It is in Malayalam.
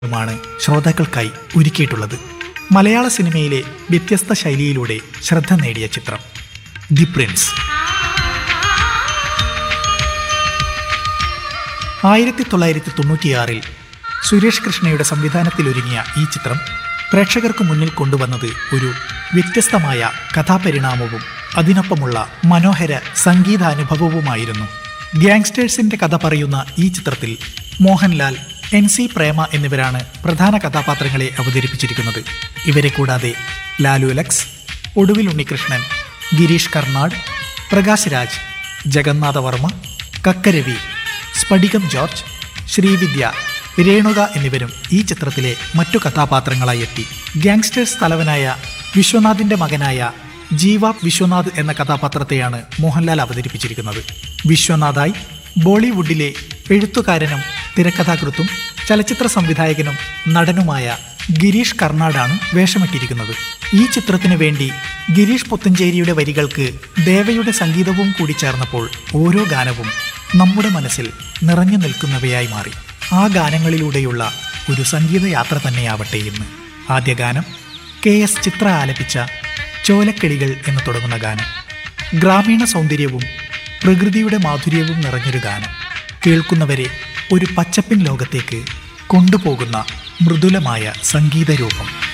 മാണ് ശ്രോതാക്കൾക്കായി ഒരുക്കിയിട്ടുള്ളത് മലയാള സിനിമയിലെ വ്യത്യസ്ത ശൈലിയിലൂടെ ശ്രദ്ധ നേടിയ ചിത്രം ദി പ്രിൻസ് ആയിരത്തി തൊള്ളായിരത്തി തൊണ്ണൂറ്റിയാറിൽ സുരേഷ് കൃഷ്ണയുടെ സംവിധാനത്തിലൊരുങ്ങിയ ഈ ചിത്രം പ്രേക്ഷകർക്ക് മുന്നിൽ കൊണ്ടുവന്നത് ഒരു വ്യത്യസ്തമായ കഥാപരിണാമവും അതിനൊപ്പമുള്ള മനോഹര സംഗീതാനുഭവവുമായിരുന്നു ഗ്യാങ്സ്റ്റേഴ്സിന്റെ കഥ പറയുന്ന ഈ ചിത്രത്തിൽ മോഹൻലാൽ എൻ സി പ്രേമ എന്നിവരാണ് പ്രധാന കഥാപാത്രങ്ങളെ അവതരിപ്പിച്ചിരിക്കുന്നത് ഇവരെ കൂടാതെ ലാലു ലക്സ് ഒടുവിൽ ഉണ്ണികൃഷ്ണൻ ഗിരീഷ് കർണാട് പ്രകാശ് രാജ് ജഗന്നാഥ വർമ്മ കക്കരവി സ്ഫടികം ജോർജ് ശ്രീവിദ്യ രേണുക എന്നിവരും ഈ ചിത്രത്തിലെ മറ്റു കഥാപാത്രങ്ങളായി എത്തി ഗ്യാങ്സ്റ്റേഴ്സ് തലവനായ വിശ്വനാഥിന്റെ മകനായ ജീവ വിശ്വനാഥ് എന്ന കഥാപാത്രത്തെയാണ് മോഹൻലാൽ അവതരിപ്പിച്ചിരിക്കുന്നത് വിശ്വനാഥായി ബോളിവുഡിലെ എഴുത്തുകാരനും തിരക്കഥാകൃത്തും ചലച്ചിത്ര സംവിധായകനും നടനുമായ ഗിരീഷ് കർണാടാണ് വേഷമിട്ടിരിക്കുന്നത് ഈ ചിത്രത്തിനു വേണ്ടി ഗിരീഷ് പുത്തഞ്ചേരിയുടെ വരികൾക്ക് ദേവയുടെ സംഗീതവും കൂടി ചേർന്നപ്പോൾ ഓരോ ഗാനവും നമ്മുടെ മനസ്സിൽ നിറഞ്ഞു നിൽക്കുന്നവയായി മാറി ആ ഗാനങ്ങളിലൂടെയുള്ള ഒരു സംഗീതയാത്ര തന്നെയാവട്ടെ ഇന്ന് ആദ്യ ഗാനം കെ എസ് ചിത്ര ആലപിച്ച ചോലക്കിളികൾ എന്ന് തുടങ്ങുന്ന ഗാനം ഗ്രാമീണ സൗന്ദര്യവും പ്രകൃതിയുടെ മാധുര്യവും നിറഞ്ഞൊരു ഗാനം കേൾക്കുന്നവരെ ഒരു പച്ചപ്പിൻ ലോകത്തേക്ക് കൊണ്ടുപോകുന്ന മൃദുലമായ സംഗീത രൂപം